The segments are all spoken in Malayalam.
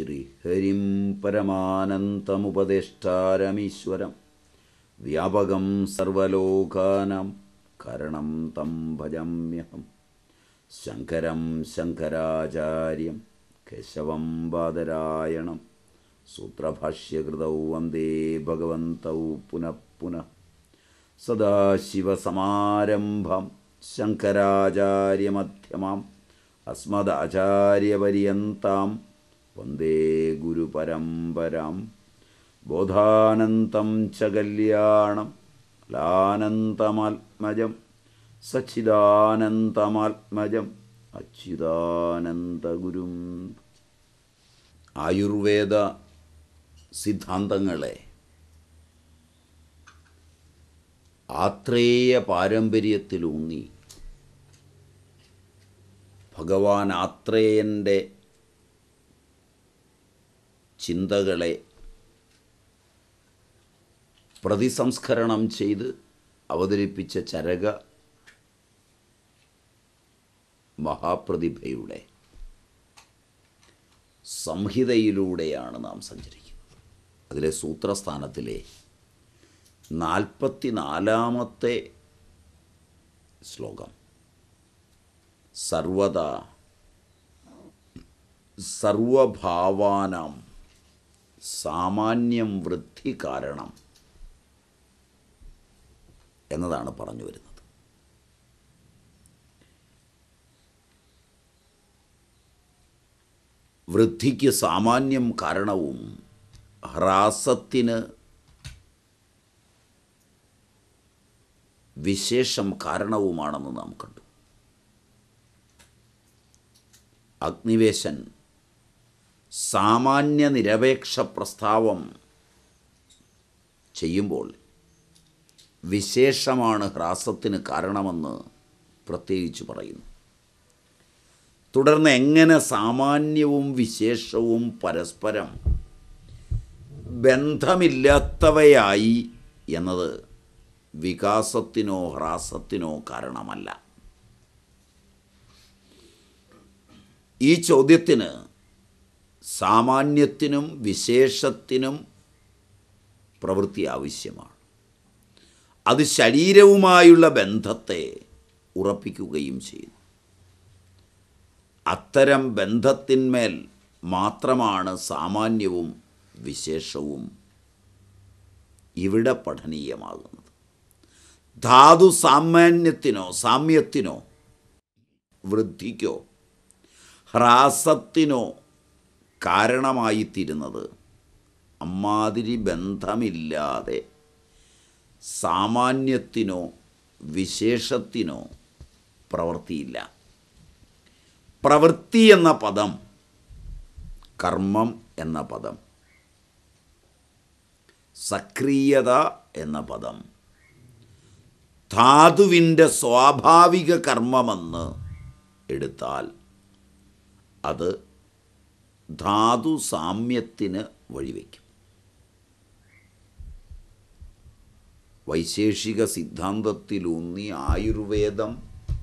ശ്രീഹരിം പരമാനന്തമുപദേഷ്ടാരമീശ്വരം വ്യാപകം സർവലോകാനാം കരണം തം ഭജമ്യഹം ശങ്കരം ശങ്കരാചാര്യം കേശവം ബാദരായണം സൂത്രഭാഷ്യകൃതൗ വന്ദേ ഭഗവന്തൗ പുനഃ പുനഃ സദാശിവസമാരംഭം ശങ്കരാചാര്യമധ്യമാം അസ്മദാചാര്യപര്യന്താം വന്ദേ ഗുരുപരമ്പരാം ബോധാനന്തം ച കല്യാണം ലാനന്തമാത്മജം സച്ചിദാനന്തമാത്മജം അച്യുതാനന്ദഗുരും ആയുർവേദ സിദ്ധാന്തങ്ങളെ ആത്രേയ പാരമ്പര്യത്തിലൂന്നി ഭഗവാൻ ആത്രേയൻ്റെ ചിന്തകളെ പ്രതിസംസ്കരണം ചെയ്ത് അവതരിപ്പിച്ച ചരക മഹാപ്രതിഭയുടെ സംഹിതയിലൂടെയാണ് നാം സഞ്ചരിക്കുന്നത് അതിലെ സൂത്രസ്ഥാനത്തിലെ നാൽപ്പത്തിനാലാമത്തെ ശ്ലോകം സർവത സർവഭാവാനാം സാമാന്യം വൃദ്ധി കാരണം എന്നതാണ് പറഞ്ഞു വരുന്നത് വൃദ്ധിക്ക് സാമാന്യം കാരണവും ഹ്രാസത്തിന് വിശേഷം കാരണവുമാണെന്ന് നാം കണ്ടു അഗ്നിവേശൻ സാമാന്യ നിരപേക്ഷ പ്രസ്താവം ചെയ്യുമ്പോൾ വിശേഷമാണ് ഹ്രാസത്തിന് കാരണമെന്ന് പ്രത്യേകിച്ച് പറയുന്നു തുടർന്ന് എങ്ങനെ സാമാന്യവും വിശേഷവും പരസ്പരം ബന്ധമില്ലാത്തവയായി എന്നത് വികാസത്തിനോ ഹ്രാസത്തിനോ കാരണമല്ല ഈ ചോദ്യത്തിന് സാമാന്യത്തിനും വിശേഷത്തിനും പ്രവൃത്തി ആവശ്യമാണ് അത് ശരീരവുമായുള്ള ബന്ധത്തെ ഉറപ്പിക്കുകയും ചെയ്യുന്നു അത്തരം ബന്ധത്തിന്മേൽ മാത്രമാണ് സാമാന്യവും വിശേഷവും ഇവിടെ പഠനീയമാകുന്നത് ധാതു സാമാന്യത്തിനോ സാമ്യത്തിനോ വൃദ്ധിക്കോ ഹ്രാസത്തിനോ കാരണമായിത്തീരുന്നത് അമ്മാതിരി ബന്ധമില്ലാതെ സാമാന്യത്തിനോ വിശേഷത്തിനോ പ്രവൃത്തിയില്ല പ്രവൃത്തി എന്ന പദം കർമ്മം എന്ന പദം സക്രിയത എന്ന പദം ധാതുവിൻ്റെ സ്വാഭാവിക കർമ്മമെന്ന് എടുത്താൽ അത് ധാതു സാമ്യത്തിന് വഴിവെക്കും വൈശേഷിക സിദ്ധാന്തത്തിലൂന്നി ആയുർവേദം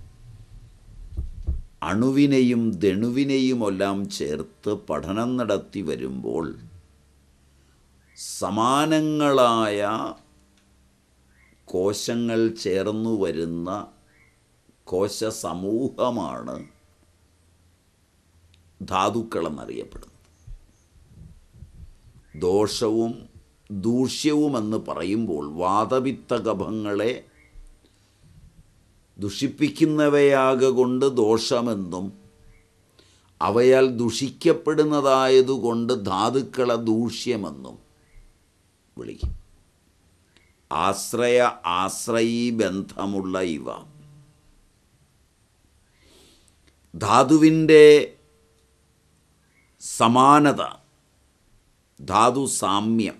അണുവിനെയും ദണുവിനെയുമെല്ലാം ചേർത്ത് പഠനം നടത്തി വരുമ്പോൾ സമാനങ്ങളായ കോശങ്ങൾ ചേർന്നു വരുന്ന കോശ സമൂഹമാണ് ധാതുക്കളെന്നറിയപ്പെടുന്നത് ദോഷവും ദൂഷ്യവുമെന്ന് പറയുമ്പോൾ വാതപിത്ത കഫങ്ങളെ ദുഷിപ്പിക്കുന്നവയാകൊണ്ട് ദോഷമെന്നും അവയാൽ ദുഷിക്കപ്പെടുന്നതായതുകൊണ്ട് ധാതുക്കളെ ദൂഷ്യമെന്നും വിളിക്കും ആശ്രയ ആശ്രയീ ബന്ധമുള്ള ഇവ ധാതുവിൻ്റെ സമാനത ധാതു സാമ്യം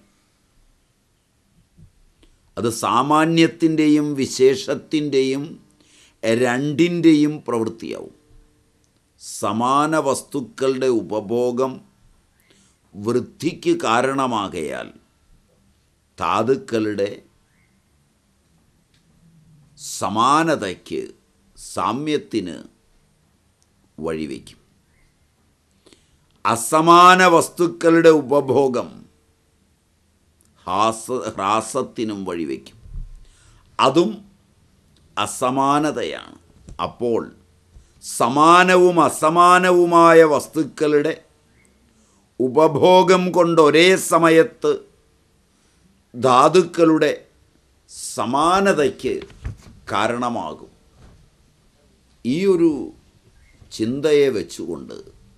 അത് സാമാന്യത്തിൻ്റെയും വിശേഷത്തിൻ്റെയും രണ്ടിൻ്റെയും പ്രവൃത്തിയാവും സമാന വസ്തുക്കളുടെ ഉപഭോഗം വൃദ്ധിക്ക് കാരണമാകയാൽ ധാതുക്കളുടെ സമാനതയ്ക്ക് സാമ്യത്തിന് വഴിവെക്കും അസമാന വസ്തുക്കളുടെ ഉപഭോഗം ഹാസ ഹ്രാസത്തിനും വഴിവെക്കും അതും അസമാനതയാണ് അപ്പോൾ സമാനവും അസമാനവുമായ വസ്തുക്കളുടെ ഉപഭോഗം കൊണ്ട് ഒരേ സമയത്ത് ധാതുക്കളുടെ സമാനതയ്ക്ക് കാരണമാകും ഈ ഒരു ചിന്തയെ വെച്ചുകൊണ്ട്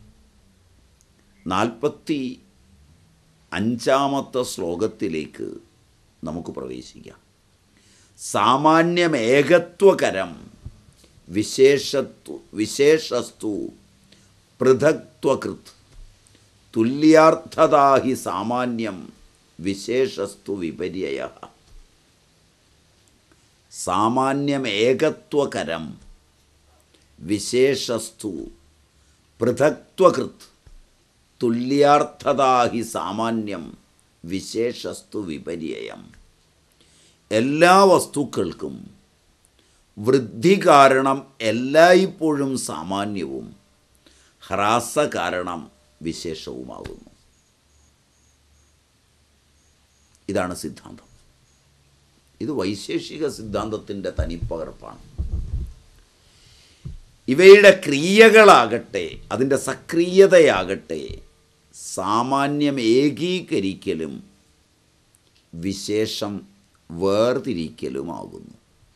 നാൽപ്പത്തി അഞ്ചാമത്തെ ശ്ലോകത്തിലേക്ക് നമുക്ക് പ്രവേശിക്കാം സാമാന്യം ഏകത്വകരം വിശേഷത്വ വിശേഷസ്തു പൃഥക്ത്വകൃത് തുല്യാർത്ഥതാ ഹി സാമാന്യം വിശേഷസ്തു വിപര്യ സാമാന്യം ഏകത്വകരം വിശേഷസ്തു പൃഥക്ത്വകൃത് തുല്യാർത്ഥതാ ഹി സാമാന്യം വിശേഷസ്തു വിപര്യം എല്ലാ വസ്തുക്കൾക്കും വൃദ്ധി കാരണം എല്ലായ്പ്പോഴും സാമാന്യവും ഹ്രാസ കാരണം വിശേഷവുമാകുന്നു ഇതാണ് സിദ്ധാന്തം ഇത് വൈശേഷിക സിദ്ധാന്തത്തിൻ്റെ തനിപ്പകർപ്പാണ് ഇവയുടെ ക്രിയകളാകട്ടെ അതിൻ്റെ സക്രിയതയാകട്ടെ സാമാന്യം ഏകീകരിക്കലും വിശേഷം വേർതിരിക്കലുമാകുന്നു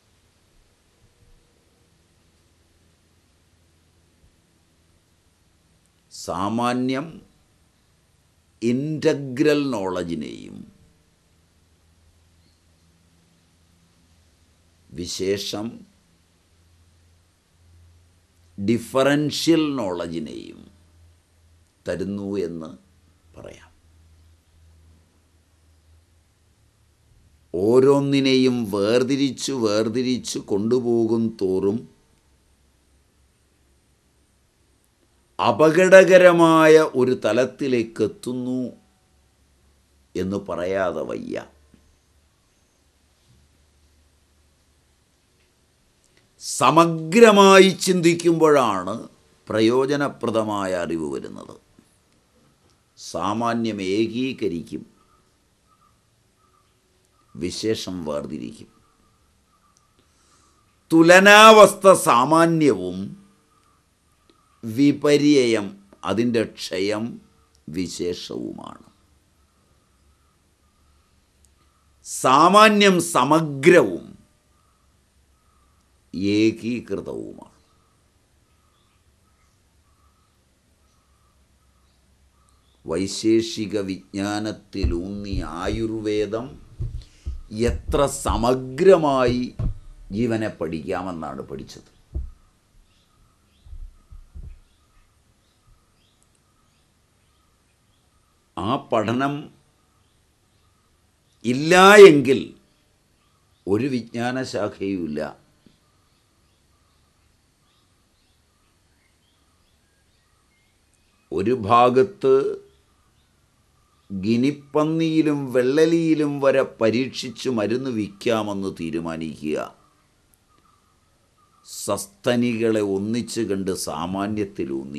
സാമാന്യം ഇൻ്റഗ്രൽ നോളജിനെയും വിശേഷം ഡിഫറൻഷ്യൽ നോളജിനെയും തരുന്നു എന്ന് പറയാം ഓരോന്നിനെയും വേർതിരിച്ചു വേർതിരിച്ചു കൊണ്ടുപോകും തോറും അപകടകരമായ ഒരു തലത്തിലേക്ക് എത്തുന്നു എന്ന് പറയാതെ വയ്യ സമഗ്രമായി ചിന്തിക്കുമ്പോഴാണ് പ്രയോജനപ്രദമായ അറിവ് വരുന്നത് സാമാന്യം ഏകീകരിക്കും വിശേഷം വേർതിരിക്കും തുലനാവസ്ഥ സാമാന്യവും വിപര്യം അതിൻ്റെ ക്ഷയം വിശേഷവുമാണ് സാമാന്യം സമഗ്രവും ഏകീകൃതവുമാണ് വൈശേഷിക വിജ്ഞാനത്തിലൂന്നി ആയുർവേദം എത്ര സമഗ്രമായി ജീവനെ പഠിക്കാമെന്നാണ് പഠിച്ചത് ആ പഠനം ഇല്ല എങ്കിൽ ഒരു വിജ്ഞാന ശാഖയുമില്ല ഒരു ഭാഗത്ത് ഗിനിപ്പന്നിയിലും വെള്ളലിയിലും വരെ പരീക്ഷിച്ച് മരുന്ന് വിൽക്കാമെന്ന് തീരുമാനിക്കുക സസ്തനികളെ ഒന്നിച്ച് കണ്ട് സാമാന്യത്തിലൂന്നി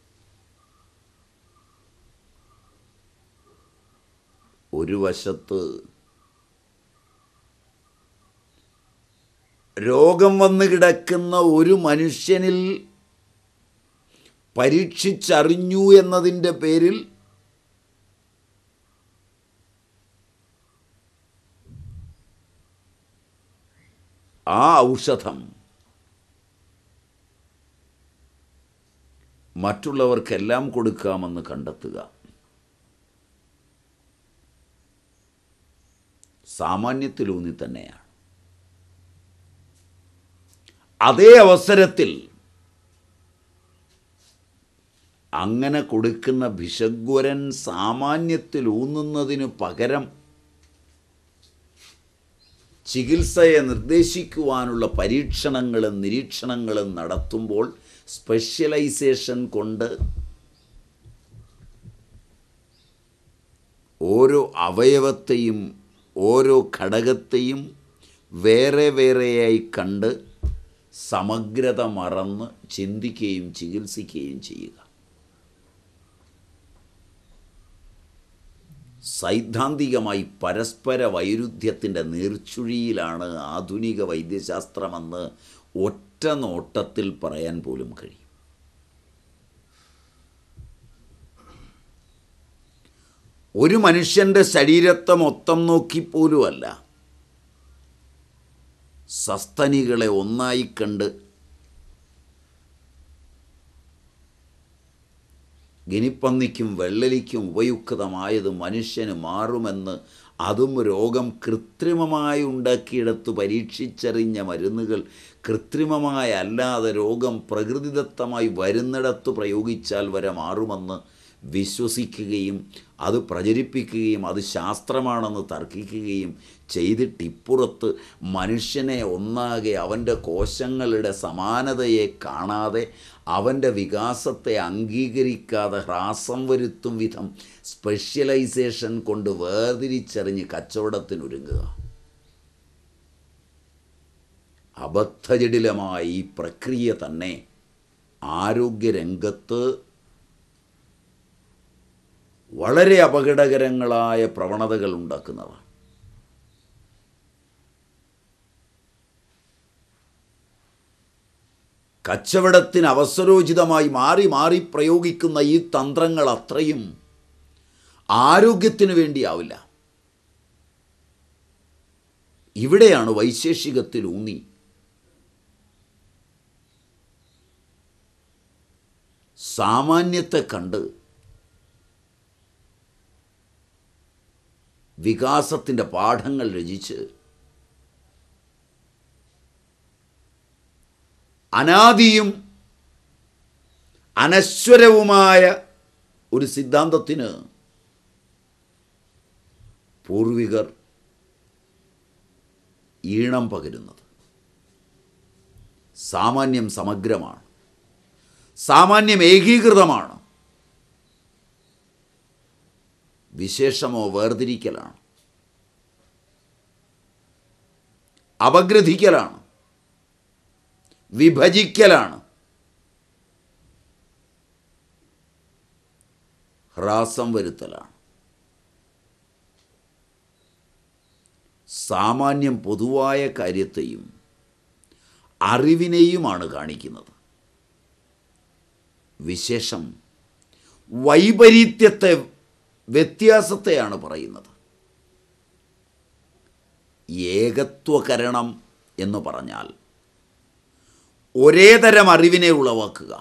ഒരു വശത്ത് രോഗം വന്ന് കിടക്കുന്ന ഒരു മനുഷ്യനിൽ പരീക്ഷിച്ചറിഞ്ഞു എന്നതിൻ്റെ പേരിൽ ആ ഔഷധം മറ്റുള്ളവർക്കെല്ലാം കൊടുക്കാമെന്ന് കണ്ടെത്തുക സാമാന്യത്തിലൂന്നി തന്നെയാണ് അതേ അവസരത്തിൽ അങ്ങനെ കൊടുക്കുന്ന ഭിഷഗ്വരൻ സാമാന്യത്തിൽ ഊന്നുന്നതിനു പകരം ചികിത്സയെ നിർദ്ദേശിക്കുവാനുള്ള പരീക്ഷണങ്ങളും നിരീക്ഷണങ്ങളും നടത്തുമ്പോൾ സ്പെഷ്യലൈസേഷൻ കൊണ്ട് ഓരോ അവയവത്തെയും ഓരോ ഘടകത്തെയും വേറെ വേറെയായി കണ്ട് സമഗ്രത മറന്ന് ചിന്തിക്കുകയും ചികിത്സിക്കുകയും ചെയ്യുക സൈദ്ധാന്തികമായി പരസ്പര വൈരുദ്ധ്യത്തിൻ്റെ നീർച്ചുഴിയിലാണ് ആധുനിക വൈദ്യശാസ്ത്രമെന്ന് ഒറ്റ നോട്ടത്തിൽ പറയാൻ പോലും കഴിയും ഒരു മനുഷ്യൻ്റെ ശരീരത്തെ മൊത്തം നോക്കിപ്പോലുമല്ല സസ്തനികളെ ഒന്നായി കണ്ട് ഗിനിപ്പന്നിക്കും വെള്ളലിക്കും ഉപയുക്തമായത് മനുഷ്യന് മാറുമെന്ന് അതും രോഗം കൃത്രിമമായി ഉണ്ടാക്കിയെടുത്ത് പരീക്ഷിച്ചറിഞ്ഞ മരുന്നുകൾ കൃത്രിമമായി അല്ലാതെ രോഗം പ്രകൃതിദത്തമായി വരുന്നിടത്ത് പ്രയോഗിച്ചാൽ വരെ മാറുമെന്ന് വിശ്വസിക്കുകയും അത് പ്രചരിപ്പിക്കുകയും അത് ശാസ്ത്രമാണെന്ന് തർക്കിക്കുകയും ചെയ്തിട്ടിപ്പുറത്ത് മനുഷ്യനെ ഒന്നാകെ അവൻ്റെ കോശങ്ങളുടെ സമാനതയെ കാണാതെ അവൻ്റെ വികാസത്തെ അംഗീകരിക്കാതെ ഹ്രാസം വരുത്തും വിധം സ്പെഷ്യലൈസേഷൻ കൊണ്ട് വേർതിരിച്ചറിഞ്ഞ് കച്ചവടത്തിനൊരുങ്ങുക അബദ്ധജടിലമായ ഈ പ്രക്രിയ തന്നെ ആരോഗ്യരംഗത്ത് വളരെ അപകടകരങ്ങളായ പ്രവണതകൾ ഉണ്ടാക്കുന്നതാണ് കച്ചവടത്തിന് അവസരോചിതമായി മാറി മാറി പ്രയോഗിക്കുന്ന ഈ തന്ത്രങ്ങൾ അത്രയും ആരോഗ്യത്തിന് വേണ്ടിയാവില്ല ഇവിടെയാണ് വൈശേഷികത്തിൽ ഊന്നി സാമാന്യത്തെ കണ്ട് വികാസത്തിൻ്റെ പാഠങ്ങൾ രചിച്ച് അനാദിയും അനശ്വരവുമായ ഒരു സിദ്ധാന്തത്തിന് പൂർവികർ ഈണം പകരുന്നത് സാമാന്യം സമഗ്രമാണ് സാമാന്യം ഏകീകൃതമാണ് വിശേഷമോ വേർതിരിക്കലാണ് അപഗ്രഥിക്കലാണ് വിഭജിക്കലാണ് ഹ്രാസം വരുത്തലാണ് സാമാന്യം പൊതുവായ കാര്യത്തെയും അറിവിനെയുമാണ് കാണിക്കുന്നത് വിശേഷം വൈപരീത്യത്തെ വ്യത്യാസത്തെയാണ് പറയുന്നത് ഏകത്വകരണം എന്ന് പറഞ്ഞാൽ ഒരേ തരം അറിവിനെ ഉളവാക്കുക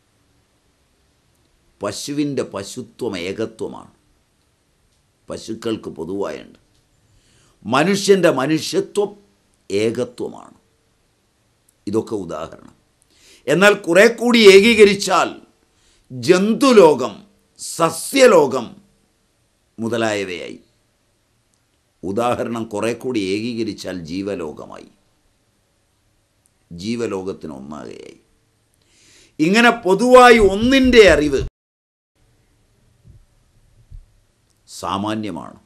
പശുവിൻ്റെ പശുത്വം ഏകത്വമാണ് പശുക്കൾക്ക് പൊതുവായുണ്ട് മനുഷ്യൻ്റെ മനുഷ്യത്വം ഏകത്വമാണ് ഇതൊക്കെ ഉദാഹരണം എന്നാൽ കുറെ കൂടി ഏകീകരിച്ചാൽ ജന്തുലോകം സസ്യലോകം മുതലായവയായി ഉദാഹരണം കുറെ കൂടി ഏകീകരിച്ചാൽ ജീവലോകമായി ജീവലോകത്തിന് ഒന്നാകയായി ഇങ്ങനെ പൊതുവായി ഒന്നിൻ്റെ അറിവ് സാമാന്യമാണ്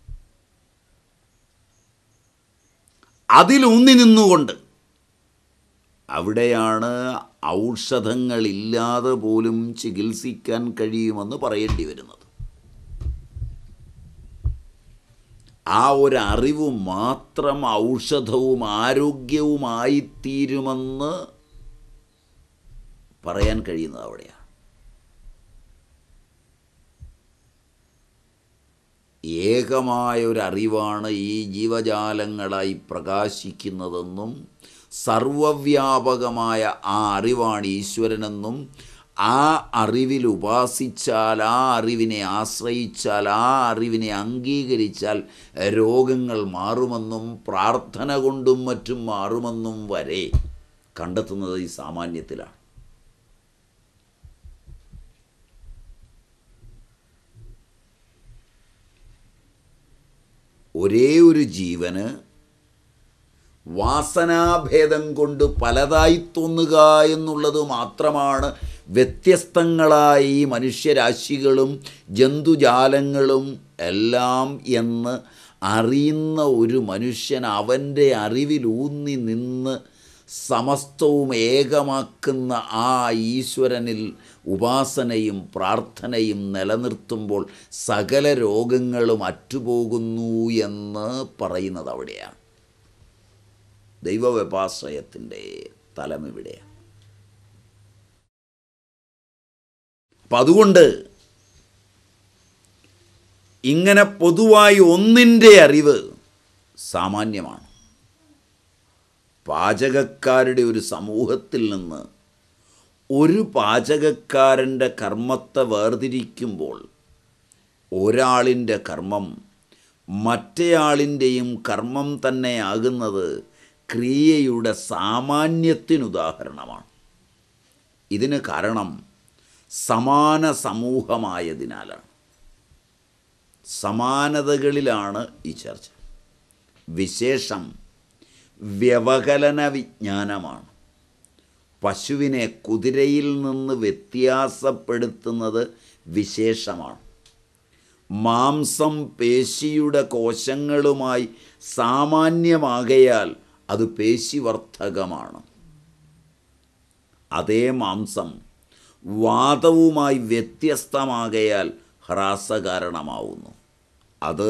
അതിലൂന്നി നിന്നുകൊണ്ട് അവിടെയാണ് ഔഷധങ്ങളില്ലാതെ പോലും ചികിത്സിക്കാൻ കഴിയുമെന്ന് പറയേണ്ടി വരുന്നത് ആ ഒരു അറിവ് മാത്രം ഔഷധവും ആരോഗ്യവുമായിത്തീരുമെന്ന് പറയാൻ കഴിയുന്നത് അവിടെയാണ് ഏകമായ ഒരു അറിവാണ് ഈ ജീവജാലങ്ങളായി പ്രകാശിക്കുന്നതെന്നും സർവവ്യാപകമായ ആ അറിവാണ് ഈശ്വരനെന്നും ആ അറിവിൽ ഉപാസിച്ചാൽ ആ അറിവിനെ ആശ്രയിച്ചാൽ ആ അറിവിനെ അംഗീകരിച്ചാൽ രോഗങ്ങൾ മാറുമെന്നും പ്രാർത്ഥന കൊണ്ടും മറ്റും മാറുമെന്നും വരെ കണ്ടെത്തുന്നത് ഈ സാമാന്യത്തിലാണ് ഒരേ ഒരു ജീവന് വാസനാഭേദം കൊണ്ട് പലതായി തോന്നുക എന്നുള്ളത് മാത്രമാണ് വ്യത്യസ്തങ്ങളായ ഈ മനുഷ്യരാശികളും ജന്തുജാലങ്ങളും എല്ലാം എന്ന് അറിയുന്ന ഒരു മനുഷ്യൻ അവൻ്റെ അറിവിലൂന്നി നിന്ന് സമസ്തവും ഏകമാക്കുന്ന ആ ഈശ്വരനിൽ ഉപാസനയും പ്രാർത്ഥനയും നിലനിർത്തുമ്പോൾ സകല രോഗങ്ങളും അറ്റുപോകുന്നു എന്ന് പറയുന്നത് അവിടെയാണ് ദൈവവ്യപാശ്രയത്തിൻ്റെ തലം ഇവിടെയാണ് അപ്പം അതുകൊണ്ട് ഇങ്ങനെ പൊതുവായി ഒന്നിൻ്റെ അറിവ് സാമാന്യമാണ് പാചകക്കാരുടെ ഒരു സമൂഹത്തിൽ നിന്ന് ഒരു പാചകക്കാരൻ്റെ കർമ്മത്തെ വേർതിരിക്കുമ്പോൾ ഒരാളിൻ്റെ കർമ്മം മറ്റേയാളിൻ്റെയും കർമ്മം തന്നെയാകുന്നത് ക്രിയയുടെ സാമാന്യത്തിനുദാഹരണമാണ് ഇതിന് കാരണം സമാന സമൂഹമായതിനാലാണ് സമാനതകളിലാണ് ഈ ചർച്ച വിശേഷം വ്യവകലന വിജ്ഞാനമാണ് പശുവിനെ കുതിരയിൽ നിന്ന് വ്യത്യാസപ്പെടുത്തുന്നത് വിശേഷമാണ് മാംസം പേശിയുടെ കോശങ്ങളുമായി സാമാന്യമാകയാൽ അത് പേശിവർദ്ധകമാണ് അതേ മാംസം വാദവുമായി വ്യത്യസ്തമാകയാൽ ഹ്രാസകാരണമാവുന്നു അത്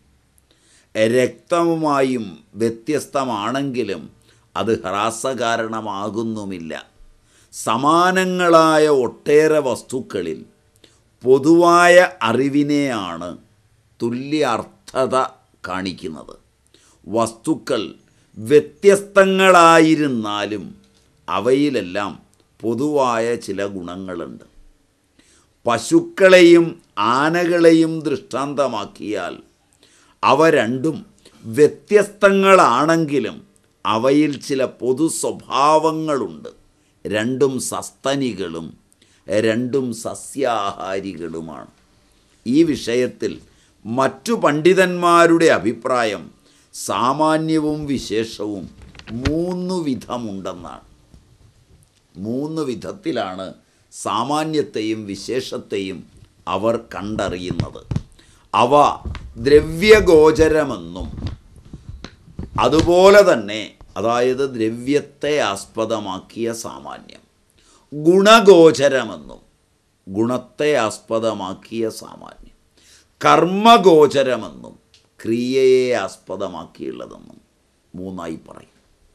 രക്തവുമായും വ്യത്യസ്തമാണെങ്കിലും അത് ഹ്രാസകാരണമാകുന്നുമില്ല സമാനങ്ങളായ ഒട്ടേറെ വസ്തുക്കളിൽ പൊതുവായ അറിവിനെയാണ് തുല്യാർത്ഥത കാണിക്കുന്നത് വസ്തുക്കൾ വ്യത്യസ്തങ്ങളായിരുന്നാലും അവയിലെല്ലാം പൊതുവായ ചില ഗുണങ്ങളുണ്ട് പശുക്കളെയും ആനകളെയും ദൃഷ്ടാന്തമാക്കിയാൽ അവ രണ്ടും വ്യത്യസ്തങ്ങളാണെങ്കിലും അവയിൽ ചില പൊതു സ്വഭാവങ്ങളുണ്ട് രണ്ടും സസ്തനികളും രണ്ടും സസ്യാഹാരികളുമാണ് ഈ വിഷയത്തിൽ മറ്റു പണ്ഡിതന്മാരുടെ അഭിപ്രായം സാമാന്യവും വിശേഷവും മൂന്ന് വിധമുണ്ടെന്നാണ് മൂന്ന് വിധത്തിലാണ് സാമാന്യത്തെയും വിശേഷത്തെയും അവർ കണ്ടറിയുന്നത് അവ ദ്രവ്യഗോചരമെന്നും അതുപോലെ തന്നെ അതായത് ദ്രവ്യത്തെ ആസ്പദമാക്കിയ സാമാന്യം ഗുണഗോചരമെന്നും ഗുണത്തെ ആസ്പദമാക്കിയ സാമാന്യം കർമ്മഗോചരമെന്നും ക്രിയയെ ആസ്പദമാക്കിയുള്ളതെന്നും മൂന്നായി പറയും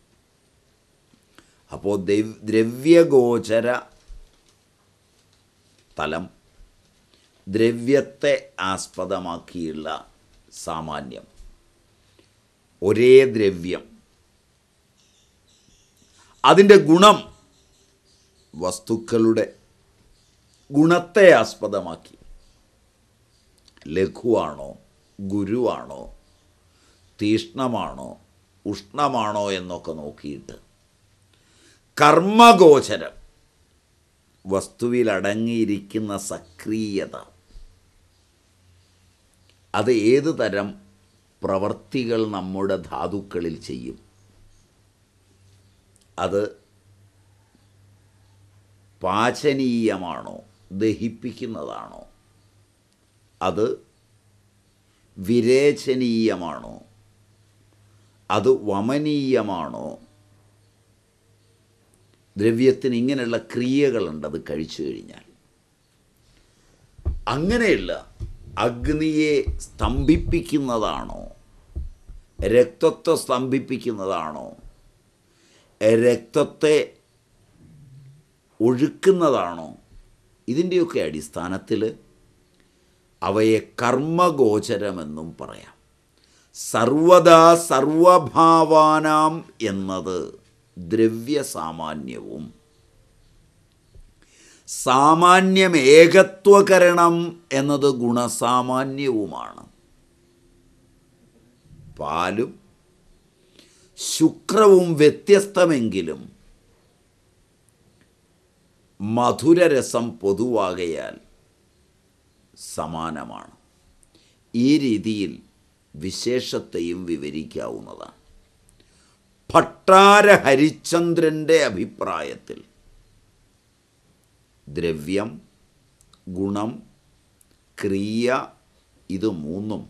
അപ്പോൾ ദ്രവ്യഗോചര തലം ദ്രവ്യത്തെ ആസ്പദമാക്കിയുള്ള സാമാന്യം ഒരേ ദ്രവ്യം അതിൻ്റെ ഗുണം വസ്തുക്കളുടെ ഗുണത്തെ ആസ്പദമാക്കി ലഘുവാണോ ഗുരുവാണോ തീഷ്ണമാണോ ഉഷ്ണമാണോ എന്നൊക്കെ നോക്കിയിട്ട് കർമ്മഗോചരം വസ്തുവിൽ അടങ്ങിയിരിക്കുന്ന സക്രിയത അത് ഏത് തരം പ്രവർത്തികൾ നമ്മുടെ ധാതുക്കളിൽ ചെയ്യും അത് പാചനീയമാണോ ദഹിപ്പിക്കുന്നതാണോ അത് വിരേചനീയമാണോ അത് വമനീയമാണോ ദ്രവ്യത്തിന് ഇങ്ങനെയുള്ള ക്രിയകളുണ്ട് അത് കഴിച്ചു കഴിഞ്ഞാൽ അങ്ങനെയുള്ള അഗ്നിയെ സ്തംഭിപ്പിക്കുന്നതാണോ രക്തത്തെ സ്തംഭിപ്പിക്കുന്നതാണോ രക്തത്തെ ഒഴുക്കുന്നതാണോ ഇതിൻ്റെയൊക്കെ അടിസ്ഥാനത്തിൽ അവയെ കർമ്മഗോചരമെന്നും പറയാം സർവദാ സർവഭാവാനാം എന്നത് ദ്രവ്യസാമാന്യവും സാമാന്യം ഏകത്വകരണം എന്നത് ഗുണസാമാന്യവുമാണ് പാലും ശുക്രവും വ്യത്യസ്തമെങ്കിലും മധുരരസം പൊതുവാകയാൽ സമാനമാണ് ഈ രീതിയിൽ വിശേഷത്തെയും വിവരിക്കാവുന്നതാണ് ഭട്ടാര ഹരിചന്ദ്രൻ്റെ അഭിപ്രായത്തിൽ ദ്രവ്യം ഗുണം ക്രിയ ഇത് മൂന്നും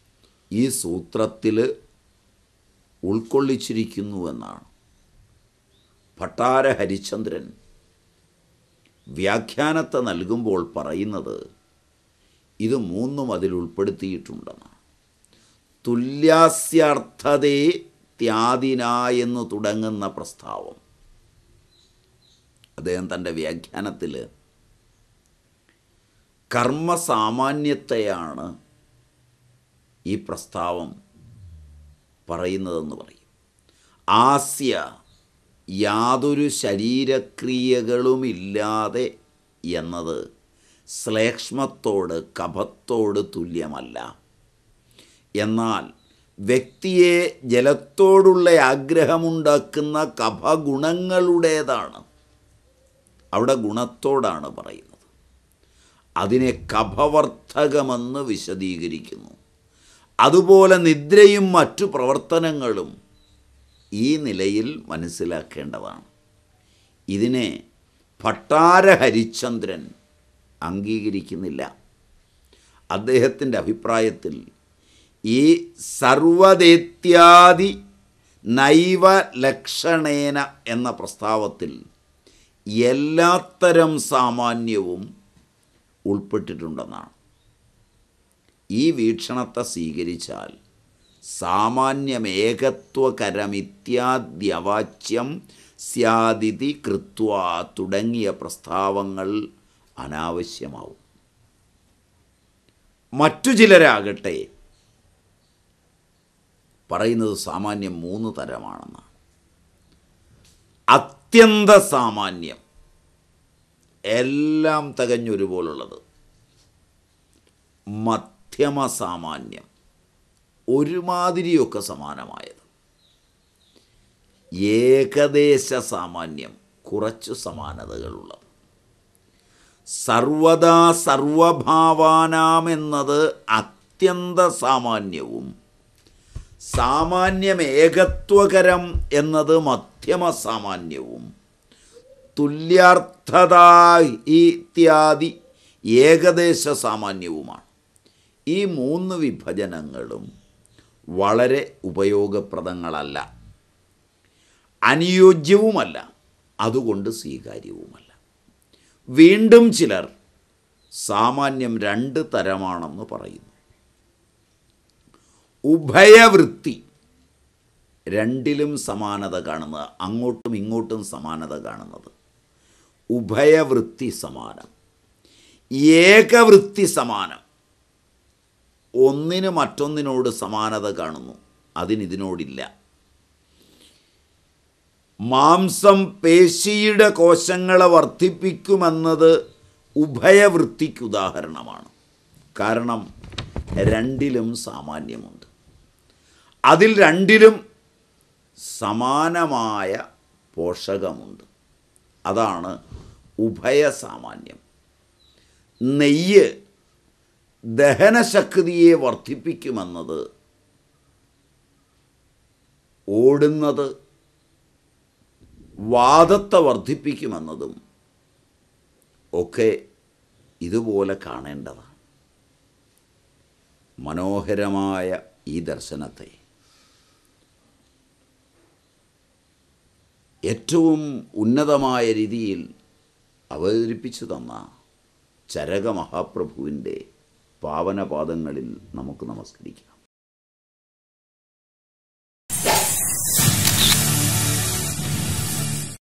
ഈ സൂത്രത്തിൽ ഉൾക്കൊള്ളിച്ചിരിക്കുന്നുവെന്നാണ് ഭട്ടാര ഹരിചന്ദ്രൻ വ്യാഖ്യാനത്തെ നൽകുമ്പോൾ പറയുന്നത് ഇത് മൂന്നും അതിൽ ഉൾപ്പെടുത്തിയിട്ടുണ്ടെന്ന് തുല്യാസ്യർത്ഥതേ ത്യാദിന എന്ന് തുടങ്ങുന്ന പ്രസ്താവം അദ്ദേഹം തൻ്റെ വ്യാഖ്യാനത്തിൽ കർമ്മസാമാന്യത്തെയാണ് ഈ പ്രസ്താവം പറയുന്നതെന്ന് പറയും ആസ്യ യാതൊരു ശരീരക്രിയകളുമില്ലാതെ എന്നത് ശ്ലേഷ്മത്തോട് കഫത്തോട് തുല്യമല്ല എന്നാൽ വ്യക്തിയെ ജലത്തോടുള്ള ആഗ്രഹമുണ്ടാക്കുന്ന കഫഗുണങ്ങളുടേതാണ് അവിടെ ഗുണത്തോടാണ് പറയുന്നത് അതിനെ കഫവർദ്ധകമെന്ന് വിശദീകരിക്കുന്നു അതുപോലെ നിദ്രയും മറ്റു പ്രവർത്തനങ്ങളും ഈ നിലയിൽ മനസ്സിലാക്കേണ്ടതാണ് ഇതിനെ ഭട്ടാര ഹരിചന്ദ്രൻ അംഗീകരിക്കുന്നില്ല അദ്ദേഹത്തിൻ്റെ അഭിപ്രായത്തിൽ ഈ സർവദേത്യാദി നൈവ ലക്ഷണേന എന്ന പ്രസ്താവത്തിൽ എല്ലാത്തരം സാമാന്യവും ഉൾപ്പെട്ടിട്ടുണ്ടെന്നാണ് ഈ വീക്ഷണത്തെ സ്വീകരിച്ചാൽ സാമാന്യമേകത്വകരമിത്യാദ്യവാച്യം സ്യാദിതി കൃത്വ തുടങ്ങിയ പ്രസ്താവങ്ങൾ അനാവശ്യമാവും മറ്റു ചിലരാകട്ടെ പറയുന്നത് സാമാന്യം മൂന്ന് തരമാണെന്നാണ് അത്യന്ത സാമാന്യം എല്ലാം തികഞ്ഞൊരുപോലുള്ളത് മധ്യമ സാമാന്യം ഒരുമാതിരിയൊക്കെ സമാനമായത് ഏകദേശ സാമാന്യം കുറച്ചു സമാനതകളുള്ളത് സർവദാ സർവഭാവാനാം എന്നത് അത്യന്ത സാമാന്യവും സാമാന്യം ഏകത്വകരം എന്നത് മധ്യമ സാമാന്യവും തുല്യാർത്ഥത ഇത്യാദി ഏകദേശ സാമാന്യവുമാണ് ഈ മൂന്ന് വിഭജനങ്ങളും വളരെ ഉപയോഗപ്രദങ്ങളല്ല അനുയോജ്യവുമല്ല അതുകൊണ്ട് സ്വീകാര്യവുമല്ല വീണ്ടും ചിലർ സാമാന്യം രണ്ട് തരമാണെന്ന് പറയുന്നു ഉഭയവൃത്തി രണ്ടിലും സമാനത കാണുന്നത് അങ്ങോട്ടും ഇങ്ങോട്ടും സമാനത കാണുന്നത് ഉഭയവൃത്തി സമാനം ഏകവൃത്തി സമാനം ഒന്നിന് മറ്റൊന്നിനോട് സമാനത കാണുന്നു അതിനിതിനോടില്ല മാംസം പേശിയുടെ കോശങ്ങളെ വർദ്ധിപ്പിക്കുമെന്നത് ഉഭയവൃത്തിക്ക് ഉദാഹരണമാണ് കാരണം രണ്ടിലും സാമാന്യമുണ്ട് അതിൽ രണ്ടിലും സമാനമായ പോഷകമുണ്ട് അതാണ് ഉഭയസാമാന്യം നെയ്യ് ദഹനശക്തിയെ വർദ്ധിപ്പിക്കുമെന്നത് ഓടുന്നത് വാദത്തെ വർദ്ധിപ്പിക്കുമെന്നതും ഒക്കെ ഇതുപോലെ കാണേണ്ടതാണ് മനോഹരമായ ഈ ദർശനത്തെ ഏറ്റവും ഉന്നതമായ രീതിയിൽ അവതരിപ്പിച്ചു തന്ന ചരക മഹാപ്രഭുവിൻ്റെ പാവനപാദങ്ങളിൽ നമുക്ക് നമസ്കരിക്കാം